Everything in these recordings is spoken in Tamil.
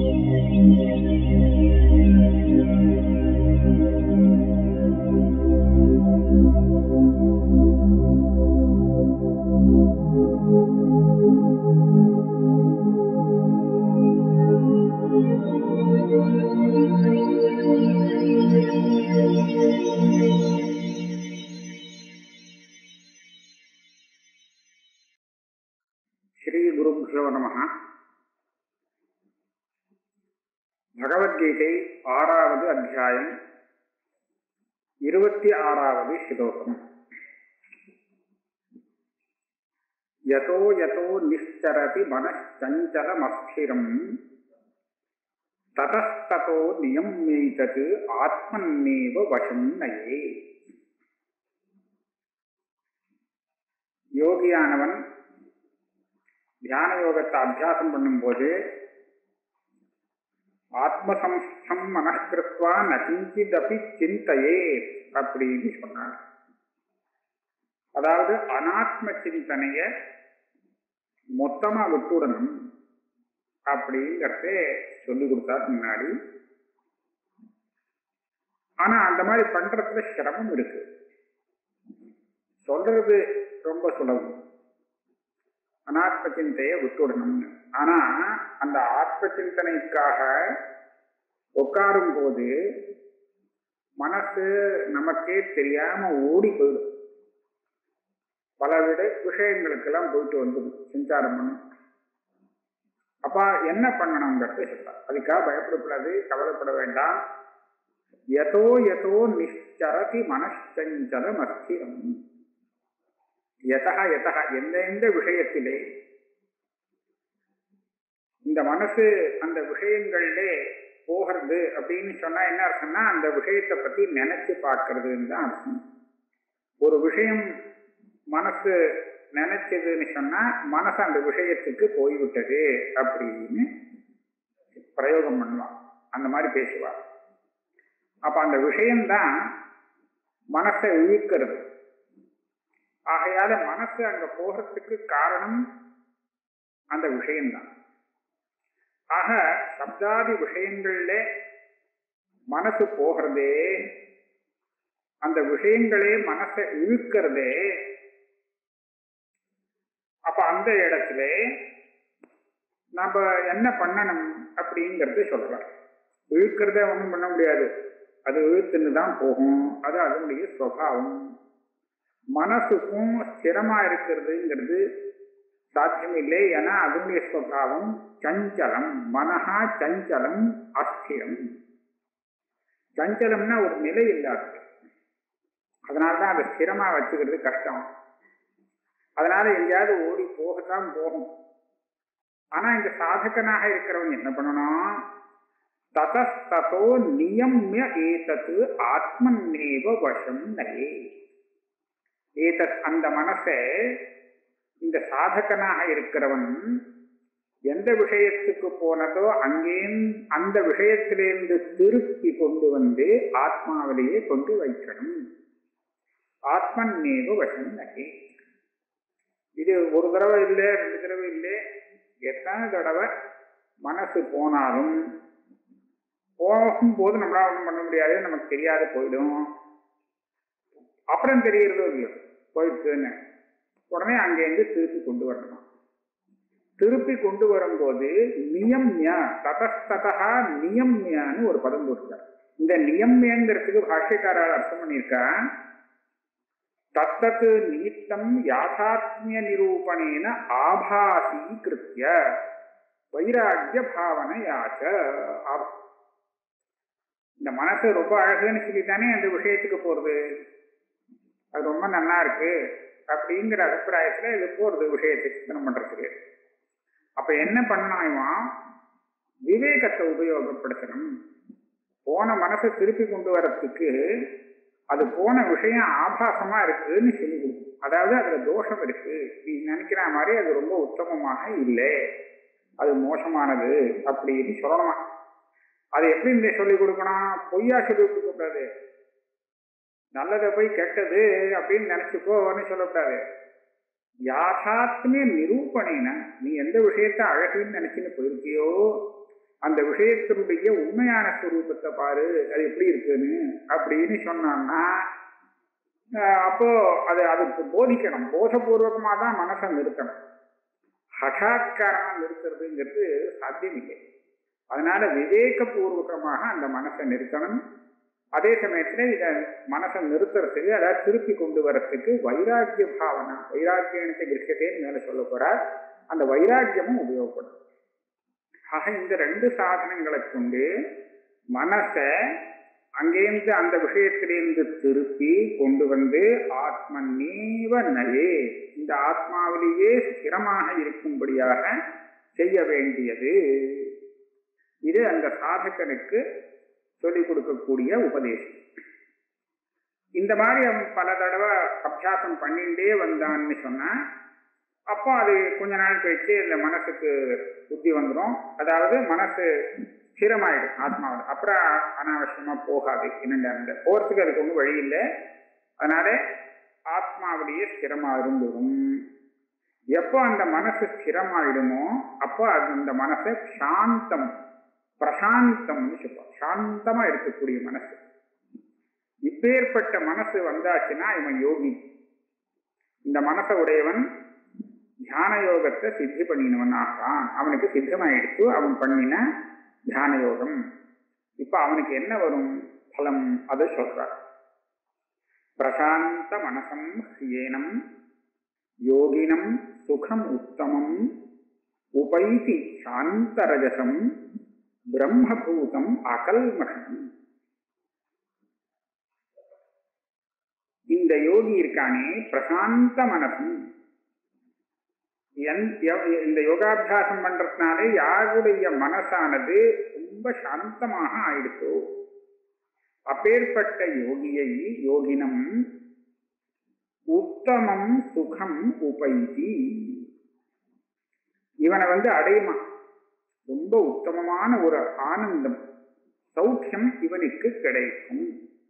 ஸ்ரீ குருபியோ நம பகவத்கீதை ஆறாவது அத்தியாயம் இருபத்தி ஆறாவது ஸ்லோகம் யதோ யதோ நிஷ்சரதி மனச்சஞ்சலமஸ்திரம் ததஸ்ததோ நியம்யைதது ஆத்மன்னேவ வசம் நயே யோகியானவன் தியான யோகத்தை அபியாசம் பண்ணும்போது ஆத்மசம்ஸ்தம் மனக்கிருத்வா நகிஞ்சிதபி சிந்தையே அப்படின்னு சொன்னார் அதாவது அனாத்ம சிந்தனைய மொத்தமா விட்டுடணும் அப்படிங்கிறத சொல்லி கொடுத்தார் முன்னாடி ஆனா அந்த மாதிரி பண்றதுல சிரமம் இருக்கு சொல்றது ரொம்ப சுலபம் அனாத்ம சிந்தையை விட்டுடணும்னு ஆனா அந்த ஆத்ம சிந்தனைக்காக உட்காரும் போது மனசு நமக்கே தெரியாம ஓடி போயிடும் பல விட விஷயங்களுக்கெல்லாம் போயிட்டு வந்துடும் சஞ்சாரம் பண்ணும் அப்ப என்ன பண்ணணுங்கிறது சொல்ல அதுக்காக பயப்படக்கூடாது கவலைப்பட வேண்டாம் எதோ எதோ நிச்சரதி மனச்சஞ்சலம் அஸ்திரம் எதா எதா எந்த எந்த விஷயத்திலே இந்த மனசு அந்த விஷயங்கள்ல போகிறது அப்படின்னு சொன்னா என்ன அர்த்தம்னா அந்த விஷயத்தை பத்தி நினைச்சு பார்க்கறதுன்னு தான் அர்த்தம் ஒரு விஷயம் மனசு நினைச்சதுன்னு சொன்னா மனசு அந்த விஷயத்துக்கு போய்விட்டது அப்படின்னு பிரயோகம் பண்ணுவான் அந்த மாதிரி பேசுவார் அப்ப அந்த விஷயம்தான் மனசை இழுக்கிறது ஆகையால மனசு அங்க போகிறதுக்கு காரணம் அந்த விஷயம்தான் ஆக சப்தாதி விஷயங்கள்ல மனசு போகிறதே அந்த விஷயங்களே மனசை இழுக்கிறதே அப்ப அந்த இடத்துல நம்ம என்ன பண்ணணும் அப்படிங்கறது சொல்றோம் இழுக்கிறத ஒன்றும் பண்ண முடியாது அது இழுத்துன்னு தான் போகும் அது அதனுடைய சுவாவம் மனசுக்கும் ஸ்திரமா இருக்கிறதுங்கிறது சாத்தியம் இல்லை ஏன்னா அதனுடைய சுவாவம் சஞ்சலம் மனஹா சஞ்சலம் அஸ்திரம் சஞ்சலம்னா ஒரு நிலை இல்லாதது அதனால்தான் அதை ஸ்திரமா வச்சுக்கிறது கஷ்டம் அதனால எங்கேயாவது ஓடி போகத்தான் போகும் ஆனா இந்த சாதகனாக இருக்கிறவன் என்ன பண்ணணும் ததஸ்தோ நியம்ய ஏதத்து ஆத்மநேவ வசம் நயே ஏதத் அந்த மனசை இந்த சாதகனாக இருக்கிறவன் எந்த விஷயத்துக்கு போனதோ அங்கே அந்த விஷயத்திலிருந்து திருப்பி கொண்டு வந்து ஆத்மாவிலேயே கொண்டு வைக்கணும் ஆத்மநேவ வசம் நகே இது ஒரு தடவை இல்லை ரெண்டு தடவை இல்லை எத்தனை தடவை மனசு போனாலும் போகும்போது நம்மளால ஒன்றும் பண்ண முடியாது நமக்கு தெரியாத போயிடும் அப்புறம் தெரியறதோ இல்லையோ போயிடுச்சுன்னு உடனே அங்கேருந்து திருப்பி கொண்டு வரணும் திருப்பி கொண்டு வரும்போது நியம்யா ததஸ்ததா நியம்யான்னு ஒரு பதம் போட்டுருக்கார் இந்த நியம்யங்கிறதுக்கு பாஷ்யக்காரர் அர்த்தம் பண்ணியிருக்கா தத்தத்து நிமித்தம் யாதாத்மிய நிரூபணேன ஆபாசி கிருத்திய வைராக்கிய பாவனையாச்ச இந்த மனசு ரொம்ப அழகுன்னு சொல்லித்தானே அந்த விஷயத்துக்கு போறது அது ரொம்ப நல்லா இருக்கு அப்படிங்கிற அபிப்பிராயத்துல இது போறது விஷயத்தை சிந்தனம் பண்றதுக்கு அப்ப என்ன பண்ணணும் இவன் விவேகத்தை உபயோகப்படுத்தணும் போன மனசை திருப்பி கொண்டு வரத்துக்கு அது போன விஷயம் ஆபாசமா இருக்குன்னு சொல்லி கொடுக்கும் அதாவது அதுல தோஷம் இருக்கு நீ நினைக்கிற மாதிரி அது ரொம்ப உத்தமமாக இல்லை அது மோசமானது அப்படின்னு சொல்லணுமா அது எப்படி இந்த சொல்லி கொடுக்கணும் பொய்யா சொல்லி கொடுக்க கூடாது நல்லதை போய் கெட்டது அப்படின்னு நினைச்சுக்கோன்னு சொல்லக்கூடாது யாதாத்மிய நிரூபணின நீ எந்த விஷயத்த அழகுன்னு நினைச்சுன்னு போயிருக்கியோ அந்த அந்த விஷயத்தினுடைய உண்மையான ஸ்வரூபத்தை பாரு அது எப்படி இருக்குன்னு அப்படின்னு சொன்னான்னா ஆஹ் அப்போ அது அதுக்கு போதிக்கணும் போதபூர்வகமா தான் மனசை நிறுத்தணும் ஹఠாத்காரமா நிறுத்துறதுங்கிறது சாத்தியமில்லை அதனால விவேகபூர்வகமாக அந்த மனசை நிறுத்தணும் அதே சமயத்துல இத மனசை நிறுத்துறதுக்கு அதாவது திருப்பி கொண்டு வரத்துக்கு வைராக்கிய பாவனா வைராக்கியத்தை கிரகத்தேன்னு மேல சொல்ல போறார் அந்த வைராக்கியமும் உபயோகப்படும் ஆக இந்த ரெண்டு சாதனங்களை கொண்டு மனசை அங்கேருந்து அந்த விஷயத்திலிருந்து திருப்பி கொண்டு வந்து ஆத்மநீவ நயே இந்த ஆத்மாவிலேயே ஸ்திரமாக இருக்கும்படியாக செய்ய வேண்டியது இது அந்த சாதகனுக்கு சொல்லிக் கொடுக்கக்கூடிய உபதேசம் இந்த மாதிரி அவன் பல தடவை அபியாசம் பண்ணிட்டே வந்தான்னு சொன்னா அப்போ அது கொஞ்ச நாள் கழிச்சு இந்த மனசுக்கு புத்தி வந்துடும் அதாவது மனசு ஸ்திரமாயிடும் ஆத்மாவில் அப்புறம் அனாவசியமா போகாது என்னென்ன அந்த போறதுக்கு அதுக்கு ஒன்றும் வழி இல்லை அதனால ஆத்மாவிலேயே ஸ்திரமா இருந்துடும் எப்போ அந்த மனசு ஸ்திரமாயிடுமோ அப்போ அது அந்த மனசை சாந்தம் பிரசாந்தம்னு சொல்லுவோம் சாந்தமா இருக்கக்கூடிய மனசு இப்பேற்பட்ட மனசு வந்தாச்சுன்னா இவன் யோகி இந்த மனசை உடையவன் தியான யோகத்தை சித்தி பண்ணினவன் ஆகான் அவனுக்கு சித்தமாயிடுச்சு அவன் பண்ணின தியான யோகம் இப்ப அவனுக்கு என்ன வரும் பலம் அது சொல்றார் பிரசாந்த மனசம் ஹியேனம் யோகினம் சுகம் உத்தமம் உபைதி சாந்தரஜசம் பிரம்மபூதம் அகல்மஷம் இந்த யோகி இருக்கானே பிரசாந்த மனசும் இந்த யோகாபியாசம் பண்றதுனாலே யாருடைய மனசானது ரொம்ப சாந்தமாக ஆயிடுச்சோ அப்பேற்பட்ட யோகியை யோகினம் உத்தமம் சுகம் உபைதி இவனை வந்து அடையுமா ரொம்ப உத்தமமான ஒரு ஆனந்தம் சௌக்கியம் இவனுக்கு கிடைக்கும்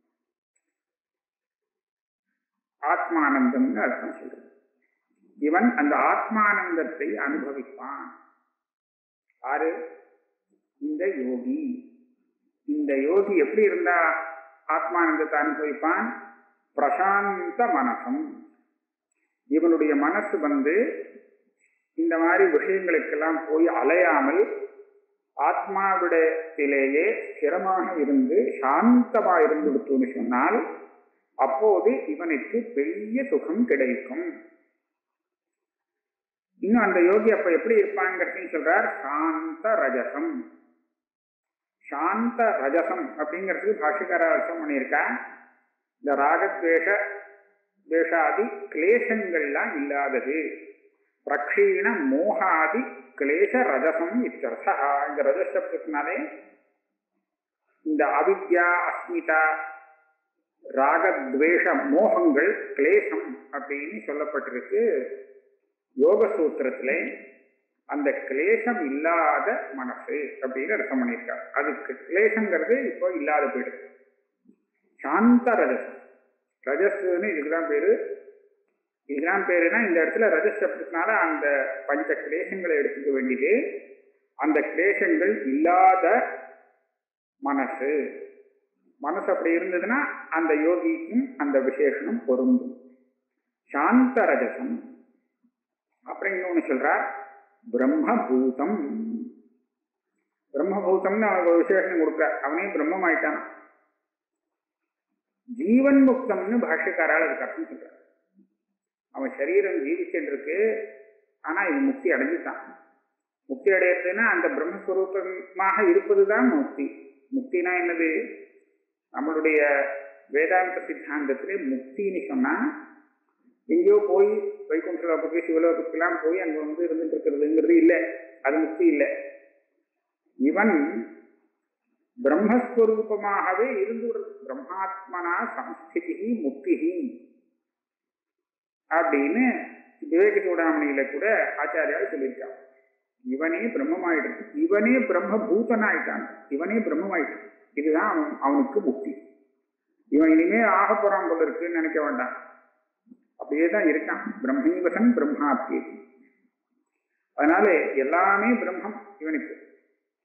ஆத்மானந்தம்னு அர்த்தம் சொல்றது இவன் அந்த ஆத்மானந்தத்தை அனுபவிப்பான் ஆறு இந்த யோகி இந்த யோகி எப்படி இருந்தா ஆத்மானந்தத்தை அனுபவிப்பான் பிரசாந்த மனசம் இவனுடைய மனசு வந்து இந்த மாதிரி விஷயங்களுக்கெல்லாம் போய் அலையாமல் ஆத்மாவிடத்திலேயே ஸ்திரமாக இருந்து சாந்தமா இருந்து விட்டுன்னு சொன்னால் அப்போது இவனுக்கு பெரிய சுகம் கிடைக்கும் இன்னும் அந்த யோகி அப்ப எப்படி இருப்பாங்கிறதையும் சொல்றார் சாந்த ரஜசம் சாந்த ரஜசம் அப்படிங்கிறதுக்கு பாஷிகார அர்த்தம் பண்ணியிருக்கா இந்த ராகத்வேஷ துவேஷாதி கிளேசங்கள்லாம் இல்லாதது பிரக்ஷீண மோகாதி கிளேச ரஜசம் இத்தர்த்தா இந்த ரஜசப்தத்தினாலே இந்த அவித்யா அஸ்மிதா ராகத்வேஷ மோகங்கள் கிளேசம் அப்படின்னு சொல்லப்பட்டிருக்கு யோக சூத்திரத்துல அந்த கிளேசம் இல்லாத மனசு அப்படின்னு அர்த்தம் பண்ணியிருக்கார் அதுக்கு கிளேசங்கிறது இப்போ இல்லாத போயிடுது சாந்த ரஜசம் ரஜஸ்ன்னு இதுக்குதான் பேரு இதுதான் பேருனா இந்த இடத்துல ரஜஸ் சப்தத்தினால அந்த பஞ்ச கிளேசங்களை எடுத்துக்க வேண்டியது அந்த கிளேசங்கள் இல்லாத மனசு மனசு அப்படி இருந்ததுன்னா அந்த யோகிக்கும் அந்த விசேஷனம் பொருந்தும் சாந்த ரஜசம் அப்புறம் இன்னொன்னு சொல்றார் பிரம்மபூதம் பிரம்மபூதம்னு அவனுக்கு ஒரு விசேஷம் கொடுக்க அவனே பிரம்மம் ஆயிட்டான் ஜீவன் முக்தம்னு பாஷ்யக்காரால் அதுக்கு அர்த்தம் சொல்றார் அவன் சரீரம் ஜீவிச்சுட்டு இருக்கு ஆனா இது முக்தி அடைஞ்சுட்டான் முக்தி அடையிறதுன்னா அந்த பிரம்மஸ்வரூபமாக இருப்பதுதான் முக்தி முக்தினா என்னது நம்மளுடைய வேதாந்த சித்தாந்தத்திலே முக்தின்னு சொன்னா எங்கேயோ போய் வைகுண்ட லோகத்துக்கு சிவலோகத்துக்கெல்லாம் போய் அங்க வந்து இருந்துட்டு இருக்கிறதுங்கிறது இல்லை அது முக்தி இல்லை இவன் பிரம்மஸ்வரூபமாகவே இருந்து பிரம்மாத்மனா சம்ஸ்திதி முக்தி அப்படின்னு விவேக சூடாமணியில கூட ஆச்சாரியால் சொல்லியிருக்கான் இவனே பிரம்மமாயிடும் இவனே பிரம்ம பூதனாயிட்டான் இவனே பிரம்மமாயிட்டான் இதுதான் அவன் அவனுக்கு முக்தி இவன் இனிமே ஆக போறான் போல இருக்குன்னு நினைக்க வேண்டாம் அப்படியே தான் இருக்கான் பிரம்மீவசன் பிரம்மாத்தியதி அதனால எல்லாமே பிரம்மம் இவனுக்கு இப்படி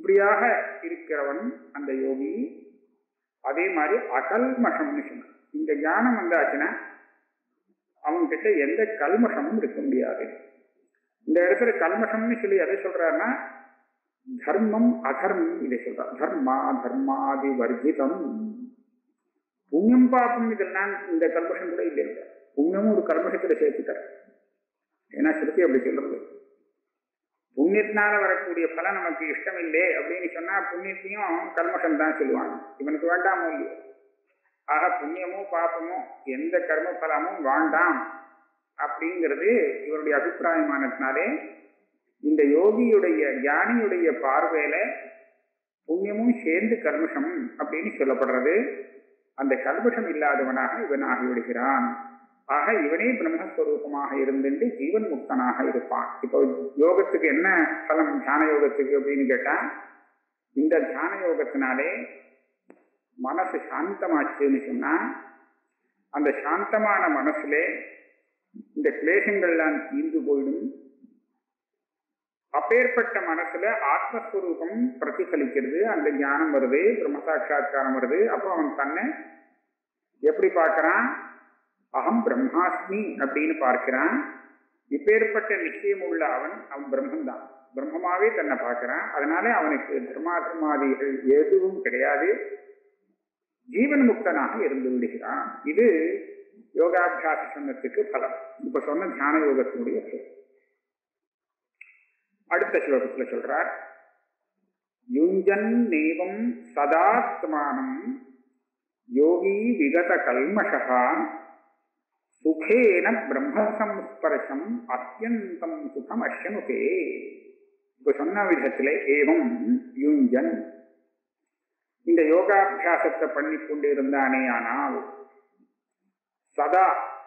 இப்படியாக இருக்கிறவன் அந்த யோகி அதே மாதிரி அகல்மஷம்னு சொன்னான் இந்த ஞானம் வந்தாச்சுன்னா அவன்கிட்ட எந்த கல்மஷமும் இருக்க முடியாது இந்த இடத்துல கல்மஷம்னு சொல்லி எதை சொல்றாருன்னா தர்மம் அதர்மம் இதை சொல்றார் தர்மா தர்மாதி வர்ஜிதம் புண்ணியம் பாப்பம் இதெல்லாம் இந்த கல்மஷம் கூட இல்லை புண்ணியமும் ஒரு கல்மஷத்துல சேர்த்துட்டார் ஏன்னா சிறுத்தை அப்படி சொல்றது புண்ணியத்தினால வரக்கூடிய பலன் நமக்கு இஷ்டம் இல்லை அப்படின்னு சொன்னா புண்ணியத்தையும் கல்மஷம் தான் சொல்லுவாங்க இவனுக்கு வேண்டாமோ இல்லையோ ஆக புண்ணியமோ பாப்பமோ எந்த கர்ம பலமும் வேண்டாம் அப்படிங்கிறது இவருடைய அபிப்பிராயமானதுனாலே இந்த யோகியுடைய ஞானியுடைய பார்வையில புண்ணியமும் சேர்ந்து கல்மஷம் அப்படின்னு சொல்லப்படுறது அந்த கல்மஷம் இல்லாதவனாக இவன் ஆகிவிடுகிறான் ஆக இவனே பிரம்மஸ்வரூபமாக இருந்துட்டு ஜீவன் முக்தனாக இருப்பான் இப்போ யோகத்துக்கு என்ன பலம் தியான யோகத்துக்கு அப்படின்னு கேட்டா இந்த தியான யோகத்தினாலே மனசு சாந்தமாச்சுன்னு சொன்னா அந்த சாந்தமான மனசுல இந்த கிளேசங்கள்லாம் தீர்ந்து போயிடும் அப்பேற்பட்ட மனசுல ஆத்மஸ்வரூபம் பிரதிபலிக்கிறது அந்த ஞானம் வருது பிரம்ம சாட்சா்காரம் வருது அப்போ அவன் தன்னை எப்படி பார்க்கறான் அகம் பிரம்மாஸ்மி அப்படின்னு பார்க்கிறான் இப்பேற்பட்ட நிச்சயம் உள்ள அவன் அவன் பிரம்மன்தான் பிரம்மமாவே தன்னை பார்க்கிறான் அதனால அவனுக்கு தர்மாதர்மாதிகள் எதுவும் கிடையாது ஜீவன் முக்தனாக இருந்து விடுகிறான் இது யோகாபியாச சொன்னத்துக்கு பலம் இப்ப சொன்ன தியான யோகத்தினுடைய பலம் அடுத்த ஸ்லோகத்துல சொல்றார் யுஞ்சன் நேவம் சதாத்மானம் யோகி விகத கல்மஷா சுகேன பிரம்மசம்ஸ்பர்ஷம் அத்தியந்தம் சுகம் அஷ்யனுகே இப்ப சொன்ன விதத்திலே ஏவம் யுஞ்சன் இந்த யோகாபியாசத்தை பண்ணி கொண்டிருந்தானே ஆனால் சதா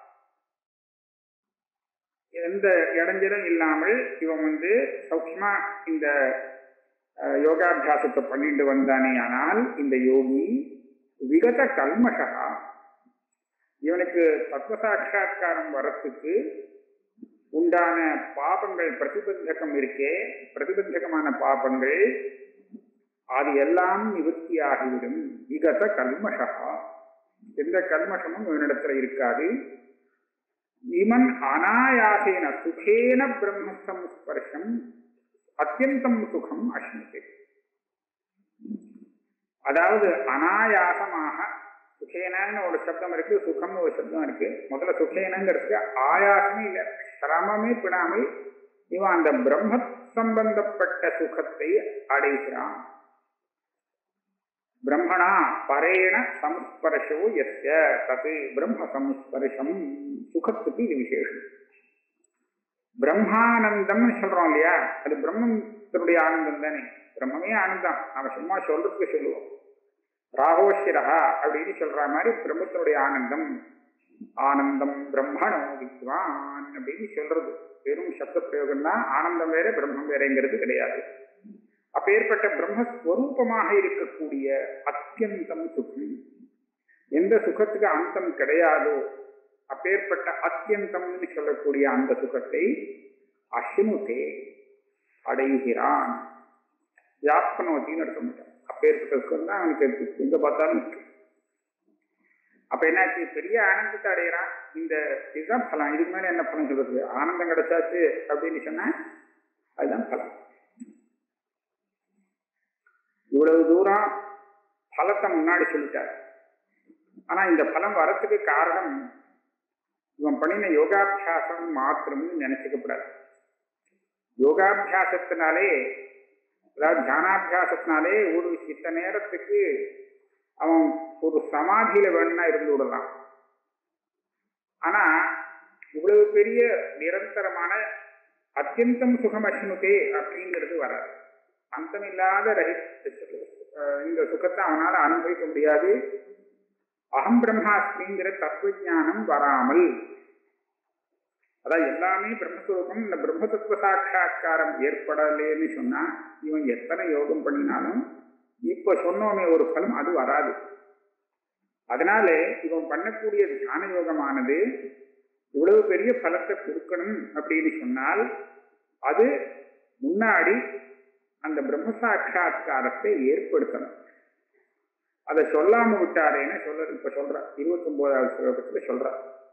எந்த இடைஞ்சலும் இல்லாமல் இவன் வந்து சௌக்கியமா இந்த யோகாபியாசத்தை பண்ணிட்டு வந்தானே ஆனால் இந்த யோகி விகத கல்மஷா இவனுக்கு தத்துவ சாட்சா்காரம் வரத்துக்கு உண்டான பாபங்கள் பிரதிபந்தகம் இருக்கே பிரதிபந்தகமான பாபங்கள் அது எல்லாம் நிவர்த்தியாகிவிடும் விகத கல்மஷா எந்த கல்மஷமும் இவனிடத்துல இருக்காது இமன் அனாயாசேன சுகேன பிரம்ம சம்ஸ்பர்ஷம் அத்தியந்தம் சுகம் அஷ்மித்து அதாவது அனாயாசமாக சுகேனன்னு ஒரு சப்தம் இருக்கு சுகம்னு ஒரு சப்தம் இருக்கு முதல்ல சுகேனங்கிறதுக்கு ஆயாசமே இல்லை சிரமமே பிடாமல் இவன் அந்த பிரம்ம சம்பந்தப்பட்ட சுகத்தை அடைகிறான் பிரம்மணா பரேண சம்ஸ்பர்ஷோ எஸ்ய தது பிரம்ம சம்ஸ்பர்ஷம் சுகத்துக்கு இது விசேஷம் பிரம்மானந்தம்னு சொல்றோம் இல்லையா அது பிரம்மத்தினுடைய ஆனந்தம் தானே பிரம்மமே ஆனந்தம் நாம சும்மா சொல்றதுக்கு சொல்லுவோம் ராகோஷிரஹா அப்படின்னு சொல்ற மாதிரி பிரம்மத்தினுடைய ஆனந்தம் ஆனந்தம் பிரம்மணோ வித்வான் அப்படின்னு சொல்றது வெறும் சப்த பிரயோகம் தான் ஆனந்தம் வேற பிரம்மம் வேறங்கிறது கிடையாது அப்பேற்பட்ட பிரம்மஸ்வரூபமாக இருக்கக்கூடிய அத்தியந்தம் சுகம் எந்த சுகத்துக்கு அந்தம் கிடையாதோ அப்பேற்பட்ட அத்தியந்தம்னு சொல்லக்கூடிய அந்த சுகத்தை அசிமுகே அடைகிறான் வியாப்னோத்தின்னு அர்த்தம் பண்ணிட்டான் அப்பேற்பட்ட சுகம் தான் அவனுக்கு எங்க பார்த்தாலும் இருக்கு அப்ப என்னாச்சு பெரிய ஆனந்தத்தை அடைகிறான் இந்த இதுதான் பலம் இதுக்கு மேல என்ன பலம் சொல்றது ஆனந்தம் கிடைச்சாச்சு அப்படின்னு சொன்னா அதுதான் பலம் இவ்வளவு தூரம் பலத்தை முன்னாடி சொல்லிட்டார் ஆனா இந்த பலம் வரத்துக்கு காரணம் இவன் பண்ணின யோகாபியாசம் மாத்திரம்னு நினைச்சுக்கப்படாது யோகாபியாசத்தினாலே அதாவது தியானாபியாசத்தினாலே ஒரு சித்த நேரத்துக்கு அவன் ஒரு சமாதியில வேணும்னா இருந்து விடலாம் ஆனா இவ்வளவு பெரிய நிரந்தரமான அத்தியந்தம் சுகமஷ்ணுதே அப்படிங்கிறது வராது அந்தமில்லாத ரஹி இந்த சுகத்தை அவனால அனுபவிக்க முடியாது அகம் பிரம்மாஸ்மிங்கிற தத்துவ ஞானம் வராமல் அதான் எல்லாமே பிரம்மஸ்வரூபம் இந்த பிரம்ம தத்துவ சாட்சா்காரம் ஏற்படலேன்னு சொன்னா இவன் எத்தனை யோகம் பண்ணினாலும் இப்ப சொன்னோமே ஒரு பலம் அது வராது அதனால இவன் பண்ணக்கூடிய தியான யோகமானது இவ்வளவு பெரிய பலத்தை கொடுக்கணும் அப்படின்னு சொன்னால் அது முன்னாடி அந்த பிரம்ம சாட்சா்காரத்தை ஏற்படுத்தணும் அதை சொல்லாம விட்டாரேன்னு சொல்ல இப்ப சொல்ற இருபத்தி ஒன்பதாவது ஸ்லோகத்துல சொல்ற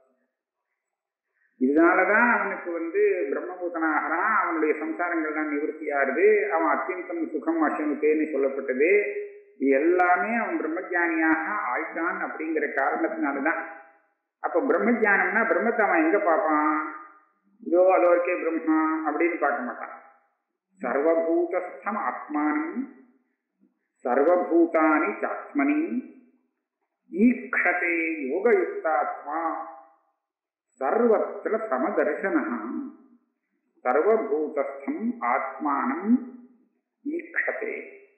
இதனாலதான் அவனுக்கு வந்து பிரம்மபூதனாகிறான் அவனுடைய சம்சாரங்கள்லாம் நிவர்த்தியாருது அவன் அத்தியந்தம் சுகம் அசனுத்தேன்னு சொல்லப்பட்டது இது எல்லாமே அவன் பிரம்மஜானியாக ஆயிட்டான் அப்படிங்கிற காரணத்தினாலதான் அப்ப பிரம்மஜானம்னா பிரம்மத்தை அவன் எங்க பார்ப்பான் இதோ அதோ இருக்கே பிரம்மா அப்படின்னு பார்க்க மாட்டான் சர்வபூதஸ்தம் ஆத்மானம் சர்வபூதானி சாத்மனி ஈக்ஷதே யோகயுக்தாத்மா சர்வத்திர சமதர்சன சர்வபூதஸ்தம் ஆத்மானம் ஈக்ஷதே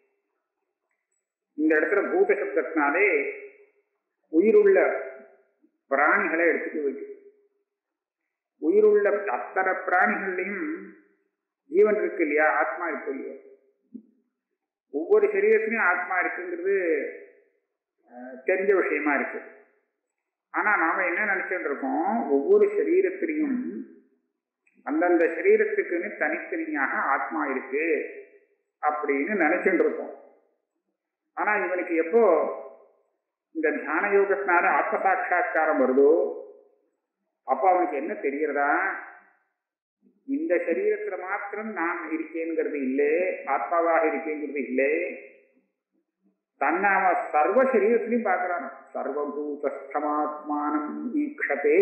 இந்த இடத்துல பூத சப்தத்தினாலே உயிருள்ள பிராணிகளை எடுத்துட்டு வைக்கும் உயிருள்ள அத்தனை பிராணிகள்லையும் ஜீவன் இருக்கு இல்லையா ஆத்மா இருக்கு இல்லையா ஒவ்வொரு சரீரத்திலையும் ஆத்மா இருக்குங்கிறது தெரிஞ்ச விஷயமா இருக்கு ஆனா நாம என்ன நினைச்சுட்டு இருக்கோம் ஒவ்வொரு சரீரத்திலையும் அந்தந்த சரீரத்துக்குன்னு தனித்தனியாக ஆத்மா இருக்கு அப்படின்னு நினைச்சுட்டு இருக்கோம் ஆனா இவனுக்கு எப்போ இந்த தியான யோகத்தினால ஆத்ம சாட்சா்காரம் வருதோ அப்ப அவனுக்கு என்ன தெரியறதா இந்த சரீரத்துல மாத்திரம் நான் இருக்கேங்கிறது இல்லை ஆத்மாவாக இருக்கேங்கிறது இல்லை தன்னை அவன் சர்வ சரீரத்திலையும் பார்க்கிறான் சர்வபூதஸ்தமாத்மானம் ஈக்ஷதே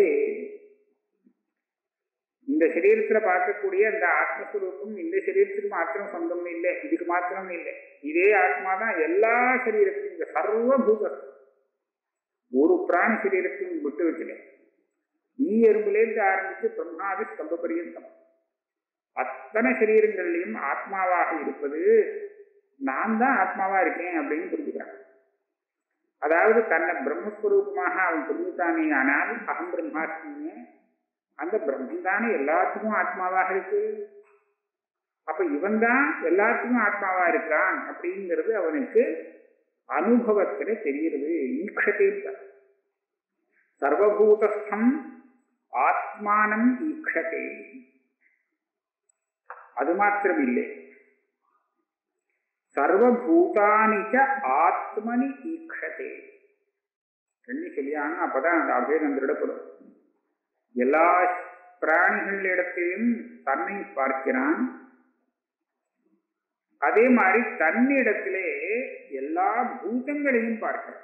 இந்த சரீரத்துல பார்க்கக்கூடிய அந்த ஆத்மஸ்வரூபம் இந்த சரீரத்துக்கு மாத்திரம் சொந்தம் இல்லை இதுக்கு மாத்திரம் இல்லை இதே ஆத்மா தான் எல்லா சரீரத்திலும் இந்த சர்வபூத ஒரு பிராணி சரீரத்தையும் விட்டு வைக்கல ஈ எறும்புலேருந்து ஆரம்பித்து பிரம்மாதி ஸ்தம்ப பரியந்தம் அத்தனை சரீரங்கள்லையும் ஆத்மாவாக இருப்பது நான் தான் ஆத்மாவா இருக்கேன் அப்படின்னு புரிஞ்சுக்கிறான் அதாவது தன்னை பிரம்மஸ்வரூபமாக அவன் புரிஞ்சுத்தானே ஆனால் அகம் பிரம்மாஸ்மியே அந்த பிரம்மன் தானே எல்லாத்துக்கும் ஆத்மாவாக இருக்கு அப்ப இவன் தான் எல்லாத்துக்கும் ஆத்மாவா இருக்கான் அப்படிங்கிறது அவனுக்கு அனுபவத்துல தெரிகிறது ஈக்ஷத்தை சர்வபூதஸ்தம் ஆத்மானம் ஈக்ஷதே அது மாத்திரம் இல்லை சர்வபூதானிச்ச ஆத்மனி ஈக்ஷதே ரெண்டு சொல்லியானா அப்பதான் அந்த அபேதம் திருடப்படும் எல்லா பிராணிகளிடத்திலும் தன்னை பார்க்கிறான் அதே மாதிரி தன்னிடத்திலே எல்லா பூதங்களையும் பார்க்கிறான்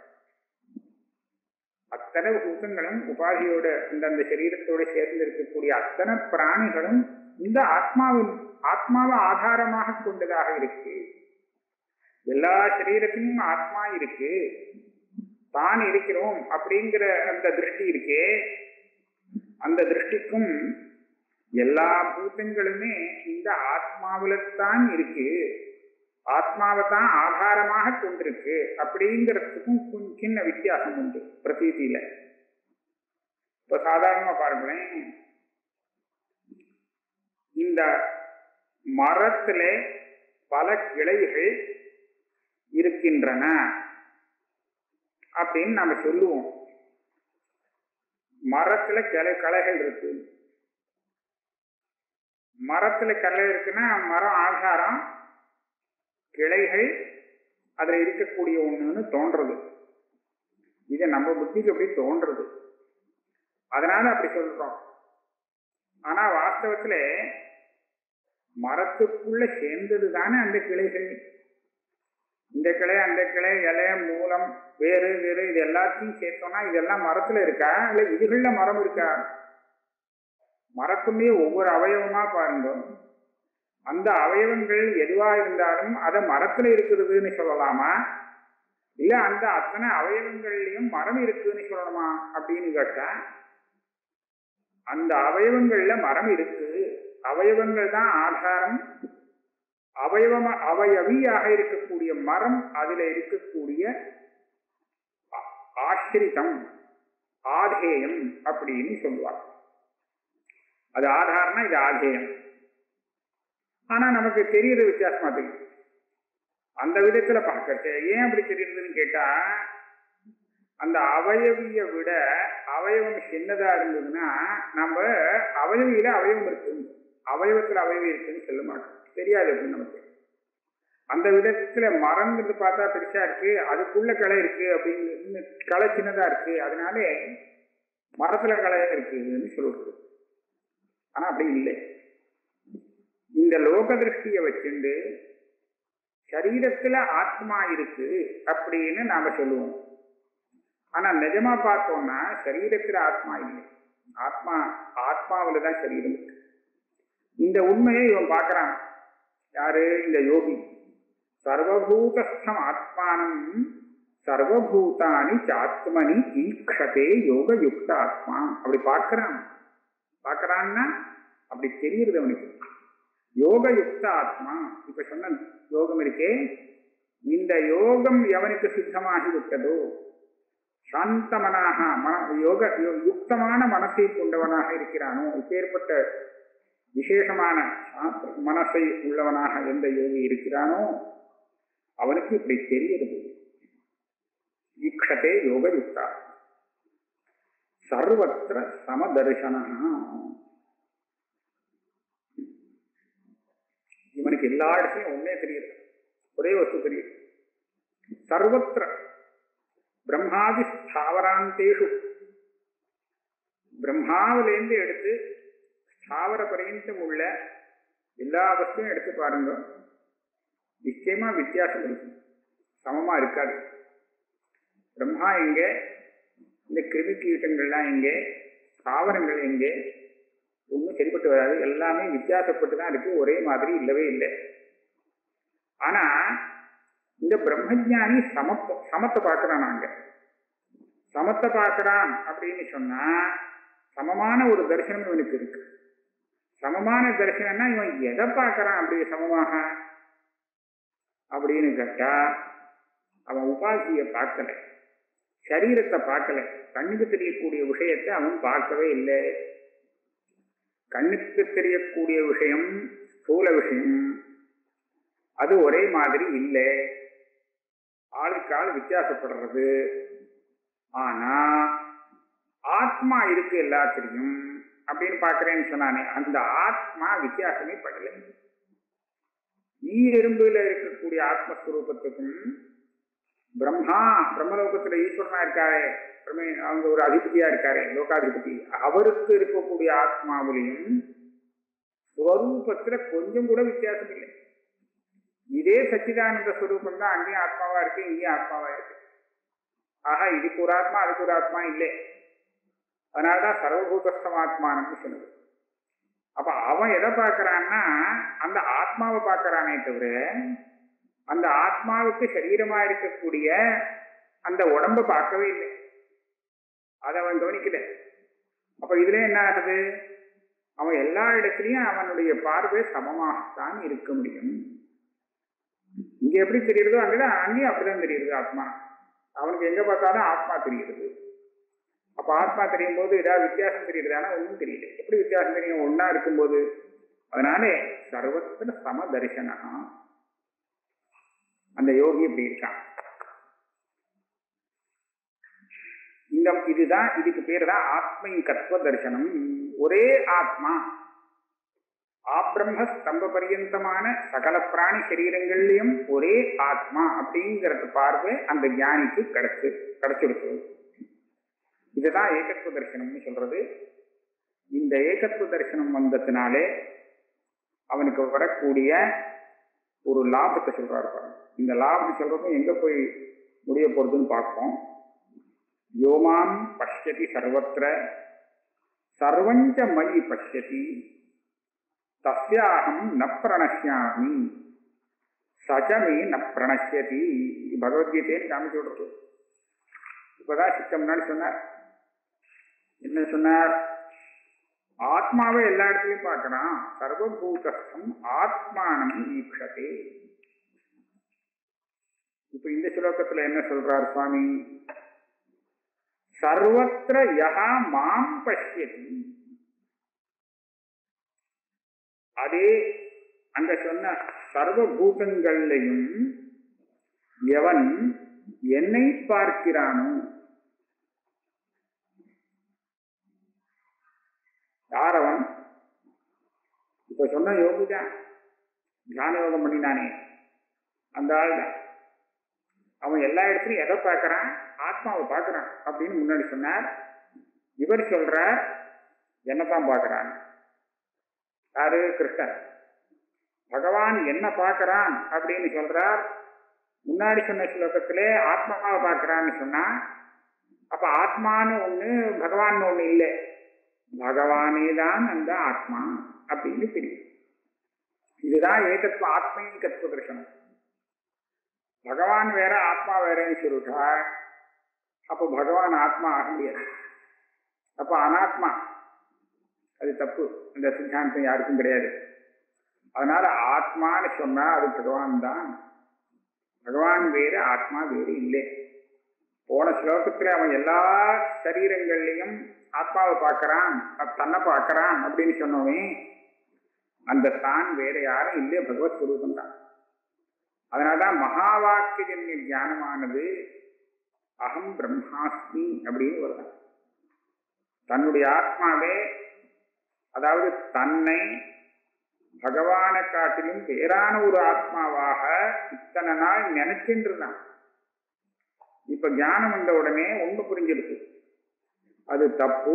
அத்தனை பூதங்களும் உபாதியோட அந்தந்த சரீரத்தோட சேர்ந்து இருக்கக்கூடிய அத்தனை பிராணிகளும் இந்த ஆத்மாவின் ஆத்மாவை ஆதாரமாக கொண்டதாக இருக்கு எல்லா சரீரத்திலும் ஆத்மா இருக்கு தான் இருக்கிறோம் அப்படிங்கிற அந்த திருஷ்டி இருக்கே அந்த திருஷ்டிக்கும் எல்லா பூத்தங்களுமே இந்த ஆத்மாவில்தான் இருக்கு ஆத்மாவை தான் ஆதாரமாக கொண்டிருக்கு அப்படிங்கிறதுக்கும் கொஞ்சம் சின்ன வித்தியாசம் உண்டு பிரதீதியில இப்ப சாதாரணமா பாருங்களேன் இந்த மரத்துல பல கிளைகள் இருக்கின்றன அப்படின்னு நம்ம சொல்லுவோம் மரத்துல கிளை களைகள் இருக்கு மரத்துல கிளை இருக்குன்னா மரம் ஆகாரம் கிளைகள் அதுல இருக்கக்கூடிய ஒண்ணுன்னு தோன்றது இது நம்ம புத்திக்கு அப்படி தோன்றது அதனால அப்படி சொல்றோம் ஆனா வாஸ்தவத்துல மரத்துக்குள்ள சேர்ந்தது தானே அந்த கிளைகள் இந்த கிளை அந்த கிளை இலை மூலம் வேறு வேறு இது எல்லாத்தையும் சேர்த்தோம்னா இதெல்லாம் மரத்துல இருக்கா இல்ல இதுகள்ல மரம் இருக்கா மரத்துமே ஒவ்வொரு அவயவமா பாருங்க அந்த அவயவங்கள் எதுவா இருந்தாலும் அதை மரத்துல இருக்கிறதுன்னு சொல்லலாமா இல்ல அந்த அத்தனை அவயவங்கள்லயும் மரம் இருக்குன்னு சொல்லணுமா அப்படின்னு கேட்டா அந்த அவயவங்கள்ல மரம் இருக்கு அவயவங்கள் தான் ஆதாரம் அவயவமா அவயவியாக இருக்கக்கூடிய மரம் அதுல இருக்கக்கூடிய ஆசிரிதம் ஆதேயம் அப்படின்னு சொல்லுவாங்க அது ஆதாரம்னா இது ஆதேயம் ஆனா நமக்கு தெரியற வித்தியாசமா தெரியும் அந்த விதத்துல பார்க்கறது ஏன் அப்படி தெரியுதுன்னு கேட்டா அந்த அவயவிய விட அவயவம் சின்னதா இருந்ததுன்னா நம்ம அவயவியில அவயவம் இருக்கு அவயவத்துல அவயவி இருக்குன்னு சொல்ல மாட்டோம் தெரியாது அப்படின்னு நமக்கு அந்த விதத்துல மரங்கிறது பார்த்தா பெருசா இருக்கு அதுக்குள்ள களை இருக்கு அப்படின்னு இன்னும் களை சின்னதா இருக்கு அதனாலே மரத்துல களை இருக்குன்னு சொல்றது ஆனா அப்படி இல்லை இந்த லோக திருஷ்டியை வச்சுண்டு சரீரத்துல ஆத்மா இருக்கு அப்படின்னு நாம சொல்லுவோம் ஆனா நிஜமா பார்த்தோம்னா சரீரத்துல ஆத்மா இல்லை ஆத்மா ஆத்மாவில தான் சரீரம் இருக்கு இந்த உண்மையை இவன் பார்க்கறான் யாரு இந்த யோகி சர்வபூதஸ்தம் ஆத்மானம் சர்வபூதானி சாத்மனி ஈக்ஷதே யோக யுக்த ஆத்மா அப்படி பார்க்கறான் பார்க்கறான்னா அப்படி தெரியுது அவனுக்கு யோக யுக்த ஆத்மா இப்ப சொன்ன யோகம் இருக்கே இந்த யோகம் எவனுக்கு சித்தமாகி விட்டதோ சாந்தமனாக மன யோக யோ- யுக்தமான மனசை கொண்டவனாக இருக்கிறானோ இப்பேற்பட்ட விசேஷமான சாந்த மனசை உள்ளவனாக எந்த யோகி இருக்கிறானோ அவனுக்கு இப்படி தெரிகிறது ஈக்ஷதே யோக யுக்தா சர்வத்திர சமதர்சனா இவனுக்கு எல்லா இடத்துலையும் ஒன்னே தெரியுது ஒரே வஸ்து தெரியுது சர்வத்திர பிரம்மாதி ஸ்தாவராந்தேஷு பிரம்மாவிலேருந்து எடுத்து ஸ்தாவர பரியந்தம் உள்ள எல்லா வஸ்துவும் எடுத்து பாருங்க நிச்சயமா வித்தியாசம் இருக்கும் சமமா இருக்காது பிரம்மா எங்கே இந்த கிருமி கீட்டங்கள்லாம் எங்கே தாவரங்கள் எங்கே ஒன்றும் சரிப்பட்டு வராது எல்லாமே வித்தியாசப்பட்டு தான் இருக்கு ஒரே மாதிரி இல்லவே இல்லை ஆனா இந்த பிரம்மஜானி சமத்த சமத்தை பார்க்கறான் நாங்க சமத்தை பார்க்கறான் அப்படின்னு சொன்னா சமமான ஒரு தரிசனம் இவனுக்கு இருக்கு சமமான தரிசனம்னா இவன் எதை பார்க்கறான் அப்படி சமமாக அப்படின்னு கேட்டா அவன் உபாசியை பார்க்கல சரீரத்தை பார்க்கல கண்ணுக்கு தெரியக்கூடிய விஷயத்தை அவன் பார்க்கவே இல்லை கண்ணுக்கு தெரியக்கூடிய விஷயம் ஸ்தூல விஷயம் அது ஒரே மாதிரி இல்லை ஆளுக்கு ஆள் வித்தியாசப்படுறது ஆனா ஆத்மா இருக்கு எல்லாத்திலையும் அப்படின்னு பார்க்கறேன்னு சொன்னானே அந்த ஆத்மா வித்தியாசமே படலை ஈ எறும்புல இருக்கக்கூடிய ஆத்மஸ்வரூபத்துக்கும் பிரம்மா பிரம்மலோகத்துல ஈஸ்வரனா இருக்காரே பிரமே அவங்க ஒரு அதிபதியா இருக்காரே லோகாதிபதி அவருக்கு இருக்கக்கூடிய ஆத்மாவிலையும் ஸ்வரூபத்துல கொஞ்சம் கூட வித்தியாசம் இல்லை இதே சச்சிதானந்த ஸ்வரூபம் தான் அங்கேயும் ஆத்மாவா இருக்கு இங்கேயும் ஆத்மாவா இருக்கு ஆக இதுக்கு ஒரு ஆத்மா அதுக்கு ஒரு ஆத்மா இல்லை அதனாலதான் சர்வபூதஸ்தம் ஆத்மானம்னு சொன்னது அப்ப அவன் எதை பார்க்கறான்னா அந்த ஆத்மாவை பார்க்கறானே தவிர அந்த ஆத்மாவுக்கு சரீரமா இருக்கக்கூடிய அந்த உடம்ப பார்க்கவே இல்லை அதை அவன் கவனிக்கல அப்ப இதுல என்ன ஆகுது அவன் எல்லா இடத்துலயும் அவனுடைய பார்வை சமமாகத்தான் இருக்க முடியும் இங்க எப்படி தெரியுறதோ அங்கதான் அங்கேயும் அப்படிதான் தெரியுது ஆத்மா அவனுக்கு எங்க பார்த்தாலும் ஆத்மா தெரியுது அப்ப ஆத்மா தெரியும் போது ஏதாவது வித்தியாசம் தெரியுது ஆனா ஒன்றும் தெரியல எப்படி வித்தியாசம் தெரியும் ஒன்னா இருக்கும்போது அதனாலே சர்வத்திர சம தரிசனா அந்த யோகி இப்படி இருக்கான் இந்த இதுதான் இதுக்கு பேர் தான் ஆத்மைகத்வ தரிசனம் ஒரே ஆத்மா ஆப்ரம்ம ஸ்தம்ப பரியந்தமான சகல பிராணி சரீரங்கள்லயும் ஒரே ஆத்மா அப்படிங்கிறது பார்வை அந்த ஞானிக்கு கிடைச்சு கிடைச்சிருக்கு இதுதான் ஏகத்துவ தரிசனம்னு சொல்றது இந்த ஏகத்துவ தரிசனம் வந்ததுனாலே அவனுக்கு வரக்கூடிய ஒரு லாபத்தை சொல்றாரு பாருங்க இந்த லாபம் சொல்றதும் எங்க போய் முடிய போறதுன்னு பார்ப்போம் யோமான் பஷ்யதி சர்வத்திர சர்வஞ்ச மயி பஷ்யதி தஸ்யாகம் ந பிரணசியாமி சஜமே ந பிரணசியதி இது பகவத்கீதைன்னு காமிச்சு விடுறது இப்பதான் சித்த முன்னாடி சொன்னார் என்ன சொன்னார் ஆத்மாவை எல்லா இடத்துலையும் பார்க்கறான் சர்வபூதஸ்தம் ஆத்மானம் ஈக்ஷதே இப்ப இந்த ஸ்லோகத்துல என்ன சொல்றார் சுவாமி சர்வத்திர யஹா மாம் பஷ்யதி அதே அந்த சொன்ன சர்வபூதங்கள்லையும் எவன் என்னை பார்க்கிறானோ யார் அவன் இப்ப சொன்ன யோகிதான் தியான யோகம் பண்ணினானே அந்த ஆள் தான் அவன் எல்லா இடத்துலையும் எதை பார்க்கறான் ஆத்மாவை பார்க்கறான் அப்படின்னு முன்னாடி சொன்னார் இவர் சொல்றார் என்னதான் பார்க்கறான் யாரு கிருஷ்ணர் பகவான் என்ன பார்க்கறான் அப்படின்னு சொல்றார் முன்னாடி சொன்ன ஸ்லோகத்திலே ஆத்மாவை பார்க்கறான்னு சொன்னா அப்ப ஆத்மான்னு ஒண்ணு பகவான் ஒண்ணு இல்லை பகவானே தான் அந்த ஆத்மா அப்படின்னு தெரியும் இதுதான் ஏகத்துவ ஆத்மீகத்துவ தரிசனம் பகவான் வேற ஆத்மா வேறன்னு சொல்லிட்டா அப்போ பகவான் ஆத்மா ஆக முடியாது அப்ப அனாத்மா அது தப்பு இந்த சித்தாந்தம் யாருக்கும் கிடையாது அதனால ஆத்மான்னு சொன்னா அது பகவான் தான் பகவான் வேறு ஆத்மா வேறு இல்லை போன ஸ்லோகத்துல அவன் எல்லா சரீரங்கள்லையும் ஆத்மாவை பார்க்கறான் தன்னை பார்க்கறான் அப்படின்னு சொன்னோமே அந்த தான் வேற யாரும் இல்லை பகவத் சுரூபம் தான் அதனாலதான் மகா வாக்கியஜன்ய ஞானமானது அகம் பிரம்மாஸ்மி அப்படின்னு வருதான் தன்னுடைய ஆத்மாவே அதாவது தன்னை பகவானை காட்டிலும் வேறான ஒரு ஆத்மாவாக இத்தனை நாள் நினைச்சுட்டு இருந்தான் இப்ப ஞானம் வந்த உடனே ஒண்ணு புரிஞ்சிருக்கு அது தப்பு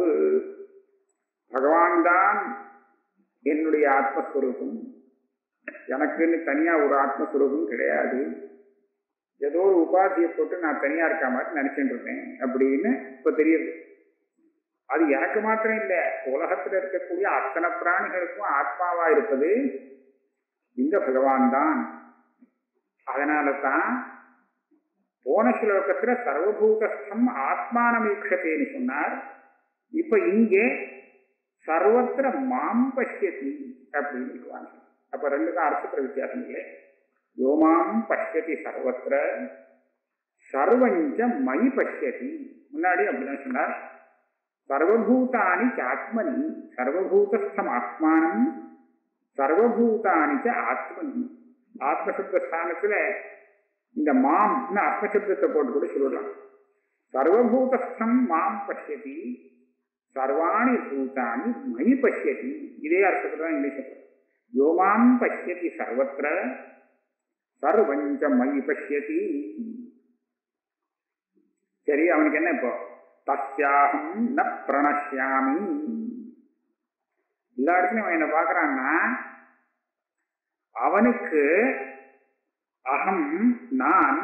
பகவான் தான் என்னுடைய ஆத்மஸ்வரூபம் எனக்குன்னு தனியா ஒரு ஆத்மஸ்வரூபம் கிடையாது ஏதோ ஒரு உபாதியை போட்டு நான் தனியா இருக்க மாதிரி நினைச்சுட்டு இருந்தேன் அப்படின்னு இப்ப தெரியுது அது எனக்கு மாத்திரம் இல்ல உலகத்துல இருக்கக்கூடிய அத்தனை பிராணிகளுக்கும் ஆத்மாவா இருப்பது இந்த பகவான் தான் அதனால தான் போன ஸ்லோகத்துல சர்வபூதஸ்தம் ஆத்மானமீட்சத்தேன்னு சொன்னார் இப்ப இங்கே சர்வத்திர மாம் பசியதி அப்படின்னு சொல்லுவாங்க அப்ப ரெண்டுக்கும் அர்த்தத்துல வித்தியாசம் இல்லை யோமாம் பசியதி சர்வத்திர சர்வஞ்ச மை பசியதி முன்னாடி அப்படிதான் சொன்னார் சர்வபூதானி ஆத்மனி சர்வபூதஸ்தம் ஆத்மானம் சர்வபூதானி ஆத்மனி ஆத்மசப்த ஸ்தானத்துல இந்த மாம் ஆத்மசப்தத்தை போட்டு கூட சொல்லலாம் சர்வபூதஸ்தம் மாம் பசியதி சர்வாணி பூதானி மயி பசியதி இதே அர்த்தத்தில் தான் இங்கிலீஷ் யோமாம் பசியதி சர்வத்திர சர்வஞ்ச மயி பசியதி சரி அவனுக்கு என்ன இப்போ தஸ்யாகம் ந பிரணசியாமி எல்லா இடத்துலையும் அவன் என்ன பார்க்கறான்னா அவனுக்கு அகம் நான்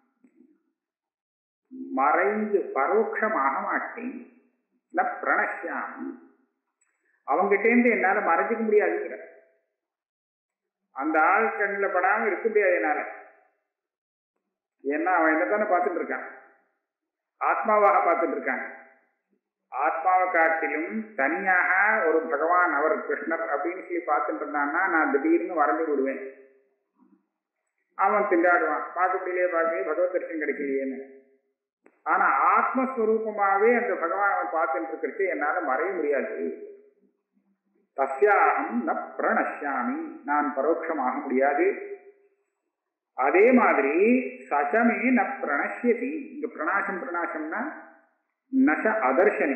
மறைந்து பரோட்சமாக மாட்டேன் ந பிரணசியாமி அவங்கிட்டேருந்து என்னால மறைஞ்சிக்க முடியாதுங்கிற அந்த ஆள் கண்ணில் படாம இருக்க முடியாது என்னால ஏன்னா அவன் என்னதானே பார்த்துட்டு இருக்கான் ஆத்மாவாக பார்த்துட்டு இருக்காங்க ஆத்மாவை காட்டிலும் தனியாக ஒரு பகவான் அவர் கிருஷ்ணர் அப்படின்னு சொல்லி பார்த்துட்டு இருந்தான்னா நான் திடீர்னு வறண்டு விடுவேன் அவன் திண்டாடுவான் பார்க்க முடியலையே பார்க்கலையே பகவத் தரிசனம் கிடைக்கலையேன்னு ஆனா ஆத்மஸ்வரூபமாவே அந்த பகவான் அவன் பார்த்துட்டு இருக்கிறது என்னால மறைய முடியாது தஸ்யாகம் ந பிரணஷ்யாமி நான் பரோட்சமாக முடியாது அதே மாதிரி சசமே ந பிரணஷ்யதி இங்க பிரணாசம் பிரணாசம்னா நச அதர்ஷனி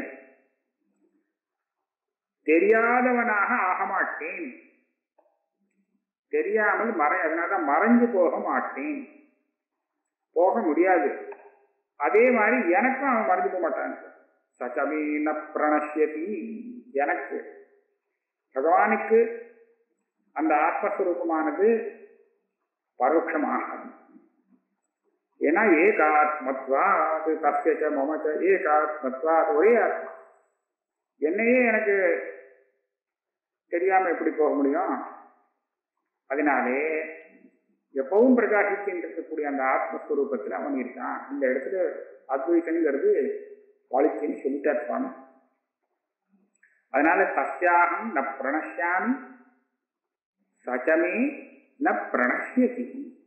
தெரியாதவனாக ஆக மாட்டேன் தெரியாமல் மறை அதனால மறைஞ்சு போக மாட்டேன் போக முடியாது அதே மாதிரி எனக்கும் அவன் மறைஞ்சு போக மாட்டான் சச்சமே ந பிரணஷ்யதி எனக்கு பகவானுக்கு அந்த ஆத்மஸ்வரூபமானது பரோட்சமாக ஏன்னா ஏகாத்மத்வா அது தஸ்யச்ச மமச்ச ஏகாத்மத்வா ஒரே ஆத்மா என்னையே எனக்கு தெரியாம எப்படி போக முடியும் அதனாலே எப்பவும் பிரகாசிச்சுட்டு இருக்கக்கூடிய அந்த ஆத்மஸ்வரூபத்தில் அவன் இருக்கான் இந்த இடத்துல அத்வைத்தங்கிறது வாழ்க்கைன்னு சொல்லிட்டா இருப்பான் அதனால சத்தியாகம் ந பிரணஷ்யாமி சச்சமே ந பிரணஷ்யதி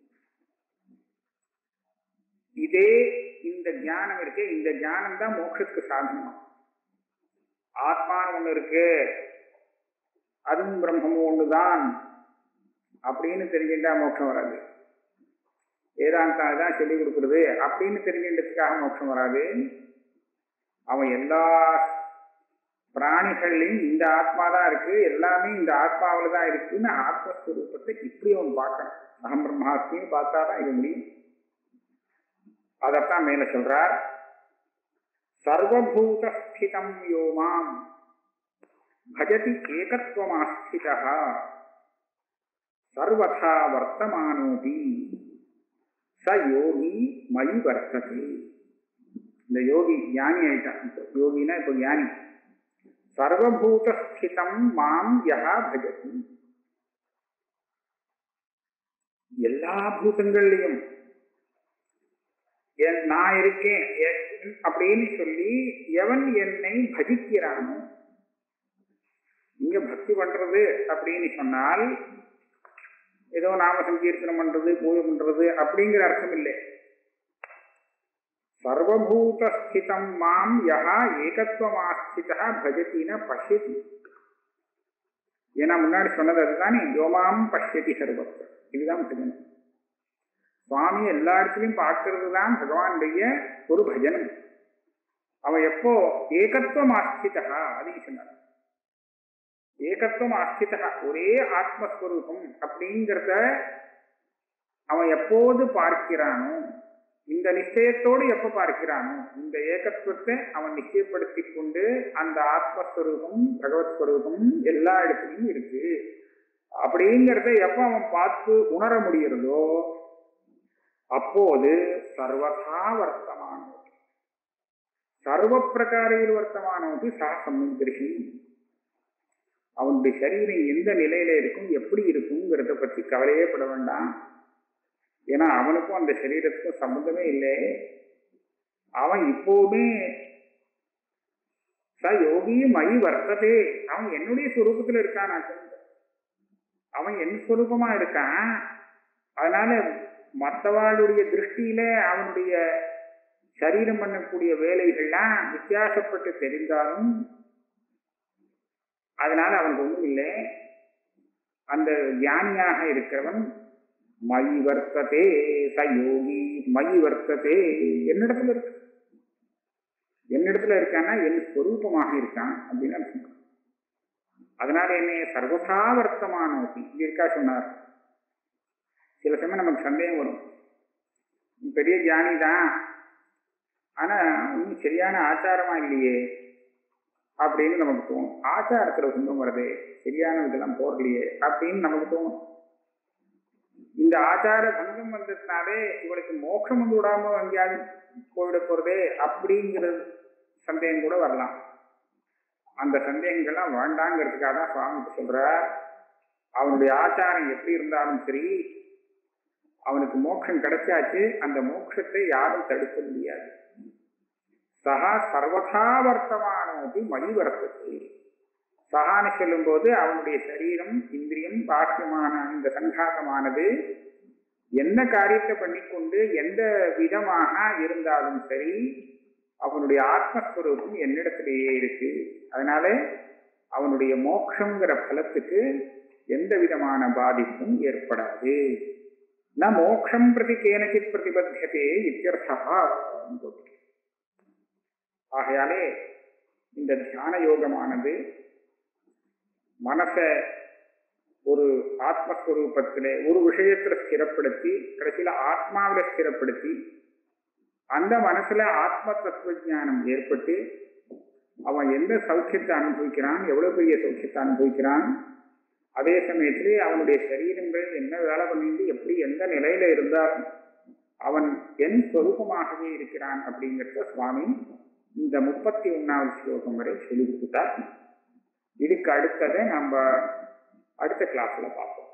இதே இந்த ஞானம் இருக்கு இந்த ஞானம் தான் மோட்சத்துக்கு சாதனம் ஆத்மான்னு ஒண்ணு இருக்கு அதுவும் பிரம்மமும் ஒண்ணுதான் அப்படின்னு தெரிஞ்சுட்டா மோட்சம் வராது வேதாந்தா தான் சொல்லிக் கொடுக்குறது அப்படின்னு தெரிஞ்சுட்டதுக்காக மோட்சம் வராது அவன் எல்லா பிராணிகள்லையும் இந்த ஆத்மா தான் இருக்கு எல்லாமே இந்த ஆத்மாவில் தான் இருக்குன்னு ஆத்மஸ்வரூபத்தை இப்படி அவன் பார்க்கணும் அகம் பிரம்மாஸ்மின்னு பார்த்தாதான் இது முடியும் அதத்தான் மேல சொல்றார் சர்வபூதஸ்திதம் யோமாம் பஜதி ஏகத்துவமாஸ்திதா சர்வதா வர்த்தமானோபி ச யோகி மயி வர்த்தது இந்த யோகி ஞானி ஆயிட்டான் இப்போ யோகினா இப்போ ஞானி சர்வபூதஸ்திதம் மாம் யஹா பஜதி எல்லா பூதங்கள்லையும் என் நான் இருக்கேன் எ- அப்படின்னு சொல்லி எவன் என்னை பஜிக்கிறானோ இங்க பக்தி பண்றது அப்படின்னு சொன்னால் ஏதோ நாம சங்கீர்த்தனம் பண்றது பூஜை பண்றது அப்படிங்கிற அர்த்தம் இல்லை சர்வபூதஸ்திதம் மாம் யஹா ஏகத்துவமாஸ்திதா பஜத்தின பஷ்யதி ஏன்னா முன்னாடி சொன்னது அதுதானே யோமாம் பஷ்யதி சர்வத்திர இதுதான் பஜனம் சுவாமி எல்லா இடத்துலையும் பார்க்கறது தான் பகவானுடைய ஒரு பஜனம் அவன் எப்போ ஏகத்துவம் ஆஸ்திதா அதையும் சொன்னார் ஏகத்துவம் ஆஸ்திதா ஒரே ஆத்மஸ்வரூபம் அப்படிங்கிறத அவன் எப்போது பார்க்கிறானோ இந்த நிச்சயத்தோடு எப்ப பார்க்கிறானோ இந்த ஏகத்துவத்தை அவன் நிச்சயப்படுத்தி கொண்டு அந்த ஆத்மஸ்வரூபம் பகவத் ஸ்வரூபம் எல்லா இடத்துலையும் இருக்கு அப்படிங்கிறத எப்ப அவன் பார்த்து உணர முடிகிறதோ அப்போது சர்வதா வர்த்தமானோது சர்வ பிரகாரையில் வர்த்தமானோது சா சமுதிரி அவனுடைய சரீரம் எந்த நிலையில இருக்கும் எப்படி இருக்குங்கிறத பத்தி கவலையே பட வேண்டாம் ஏன்னா அவனுக்கும் அந்த சரீரத்துக்கும் சம்பந்தமே இல்லை அவன் இப்போவுமே ச யோகி மயி வர்த்ததே அவன் என்னுடைய சுரூபத்துல இருக்கான் அவன் என் சுரூபமா இருக்கான் அதனால மற்றவாளுடைய திருஷ்டியில அவனுடைய சரீரம் பண்ணக்கூடிய வேலைகள்லாம் வித்தியாசப்பட்டு தெரிந்தாலும் அதனால அவனுக்கு ஒன்றும் இல்லை அந்த ஞானியாக இருக்கிறவன் மயி வர்த்ததே ச யோகி மயி வர்த்ததே என்னிடத்துல இருக்கு என்னிடத்துல இருக்கான்னா என் ஸ்வரூபமாக இருக்கான் அப்படின்னு அர்த்தம் அதனால என்னை சர்வதா வர்த்தமானோபி இங்க இருக்கா சொன்னார் சில சமயம் நமக்கு சந்தேகம் வரும் நீ பெரிய ஞானி தான் ஆனா இன்னும் சரியான ஆச்சாரமா இல்லையே அப்படின்னு நமக்கு தோணும் ஆச்சாரத்துல சொந்தம் வருதே சரியான இதெல்லாம் போறலையே அப்படின்னு நமக்கு தோணும் இந்த ஆச்சார பங்கம் வந்ததுனாலே இவளுக்கு மோட்சம் வந்து விடாம எங்கேயாவது போயிட போறதே அப்படிங்கிற சந்தேகம் கூட வரலாம் அந்த சந்தேகங்கள்லாம் வேண்டாங்கிறதுக்காக தான் சுவாமி சொல்ற அவனுடைய ஆச்சாரம் எப்படி இருந்தாலும் சரி அவனுக்கு மோட்சம் கிடைச்சாச்சு அந்த மோட்சத்தை யாரும் தடுக்க முடியாது சகா சர்வதா வர்த்தமானோபி மணி வர்த்தது சகான்னு சொல்லும்போது அவனுடைய சரீரம் இந்திரியம் பாக்கியமான இந்த சங்காசமானது என்ன காரியத்தை பண்ணிக்கொண்டு எந்த விதமாக இருந்தாலும் சரி அவனுடைய ஆத்மஸ்வரூபம் என்னிடத்திலேயே இருக்கு அதனால அவனுடைய மோட்சங்கிற பலத்துக்கு எந்த விதமான பாதிப்பும் ஏற்படாது ந மோக்ஷம் பிரதி கேனச்சித் பிரதிபத்தியதே இத்தியர்த்தா ஆகையாலே இந்த தியான யோகமானது மனசை ஒரு ஆத்மஸ்வரூபத்திலே ஒரு விஷயத்துல ஸ்திரப்படுத்தி கடைசியில ஆத்மாவில ஸ்திரப்படுத்தி அந்த மனசுல ஆத்ம தத்துவ ஞானம் ஏற்பட்டு அவன் எந்த சௌக்கியத்தை அனுபவிக்கிறான் எவ்வளவு பெரிய சௌக்கியத்தை அனுபவிக்கிறான் அதே சமயத்திலே அவனுடைய சரீரங்கள் என்ன வேலை பண்ணிட்டு எப்படி எந்த நிலையில இருந்தாலும் அவன் என் சொரூபமாகவே இருக்கிறான் அப்படிங்கிறத சுவாமி இந்த முப்பத்தி ஒன்னாவது ஸ்லோகம் வரை சொல்லி கொடுத்தார் இதுக்கு அடுத்ததை நம்ம அடுத்த கிளாஸ்ல பார்ப்போம்